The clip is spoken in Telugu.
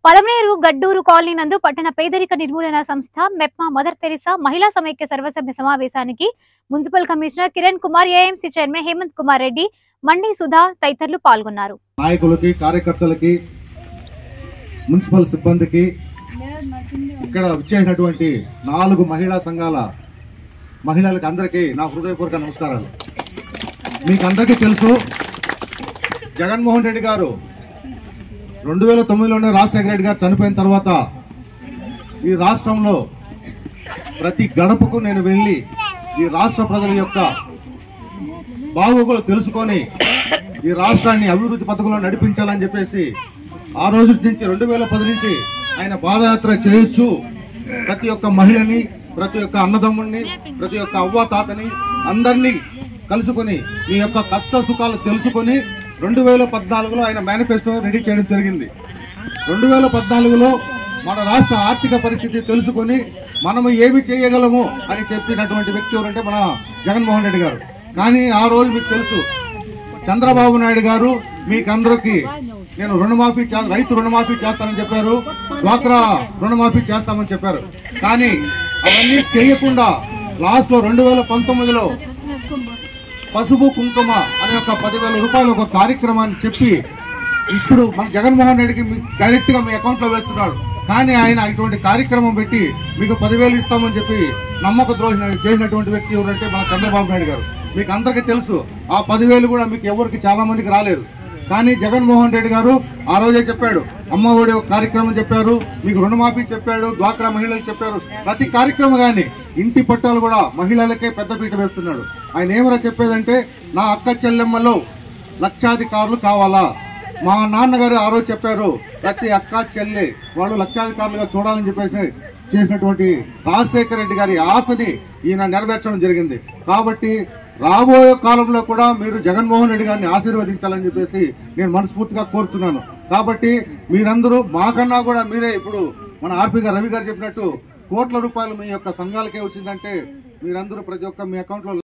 పలమనేరు గడ్డూరు కాలనీ నందు పట్టణ పేదరిక నిర్మూలన సంస్థ మెప్మా మదర్ తెరిసా మహిళా సమైక్య సర్వసభ్య సమావేశానికి municipal commissioner Kiran Kumar AMC chairman Hemanth Kumar Reddy Mandi Sudha తదితరులు పాల్గొన్నారు నాయకులకి కార్యకర్తలకి మున్సిపల్ సిబ్బందికి ఇక్కడ వచ్చేసినటువంటి నాలుగు మహిళా సంఘాల మహిళలకు అందరికీ నా హృదయపూర్వక నమస్కారాలు మీకు అందరికీ తెలుసు జగన్మోహన్ రెడ్డి గారు రెండు వేల తొమ్మిదిలోనే రాజశేఖర రెడ్డి గారు చనిపోయిన తర్వాత ఈ రాష్ట్రంలో ప్రతి గడపకు నేను వెళ్ళి ఈ రాష్ట్ర ప్రజల యొక్క బాగోగులు తెలుసుకొని ఈ రాష్ట్రాన్ని అభివృద్ధి పథకంలో నడిపించాలని చెప్పేసి ఆ రోజు నుంచి రెండు వేల పది నుంచి ఆయన పాదయాత్ర చేయొచ్చు ప్రతి ఒక్క మహిళని ప్రతి ఒక్క అన్నదమ్ముడిని ప్రతి ఒక్క అవ్వ తాతని అందరినీ కలుసుకొని మీ యొక్క కష్ట సుఖాలు తెలుసుకొని రెండు వేల పద్నాలుగులో ఆయన మేనిఫెస్టో రెడీ చేయడం జరిగింది రెండు వేల పద్నాలుగులో మన రాష్ట్ర ఆర్థిక పరిస్థితి తెలుసుకొని మనము ఏమి చేయగలము అని చెప్పినటువంటి వ్యక్తి ఎవరంటే మన జగన్మోహన్ రెడ్డి గారు కానీ ఆ రోజు మీకు తెలుసు చంద్రబాబు నాయుడు గారు మీకందరికి నేను రుణమాఫీ చే- రైతు రుణమాఫీ చేస్తానని చెప్పారు డ్వాక్రా రుణమాఫీ చేస్తామని చెప్పారు కానీ అవన్నీ చేయకుండా లాస్ట్ లో రెండు వేల పంతొమ్మిదిలో పసుపు కుంకుమ అనే ఒక పదివేల రూపాయలు ఒక కార్యక్రమాన్ని చెప్పి ఇప్పుడు మన జగన్మోహన్ రెడ్డికి మీ- డైరెక్ట్ గా మీ అకౌంట్ లో వేస్తున్నాడు కానీ ఆయన ఇటువంటి కార్యక్రమం పెట్టి మీకు పదివేలు ఇస్తామని చెప్పి నమ్మక ద్రోహి చేసినటువంటి వ్యక్తి ఎవరంటే మన చంద్రబాబు నాయుడు గారు మీకు అందరికీ తెలుసు ఆ పదివేలు కూడా మీకు ఎవరికి చాలా మందికి రాలేదు కానీ జగన్మోహన్ రెడ్డి గారు ఆ రోజే చెప్పాడు అమ్మ ఒడి ఒక కార్యక్రమం చెప్పారు మీకు రుణమాఫీ చెప్పాడు డ్వాక్రా మహిళలకు చెప్పారు ప్రతి కార్యక్రమం గాని ఇంటి పట్టాలు కూడా మహిళలకే పెద్దపీట వేస్తున్నాడు ఆయన ఏమైనా చెప్పేదంటే నా అక్క చెల్లెమ్మలో లక్షాధికారులు కావాలా మా నాన్నగారు ఆ రోజు చెప్పారు ప్రతి అక్క చెల్లి వాళ్ళు లక్షాధికారులుగా చూడాలని చెప్పేసి చేసినటువంటి రాజశేఖర రెడ్డి గారి ఆశని ఈయన నెరవేర్చడం జరిగింది కాబట్టి రాబోయే కాలంలో కూడా మీరు జగన్మోహన్ రెడ్డి గారిని ఆశీర్వదించాలని చెప్పేసి నేను మనస్ఫూర్తిగా కోరుతున్నాను కాబట్టి మీరందరూ మాకన్నా కూడా మీరే ఇప్పుడు మన ఆర్పి గారు రవి గారు చెప్పినట్టు కోట్ల రూపాయలు మీ యొక్క సంఘాలకే వచ్చిందంటే మీరందరూ ప్రతి ఒక్క మీ అకౌంట్ లో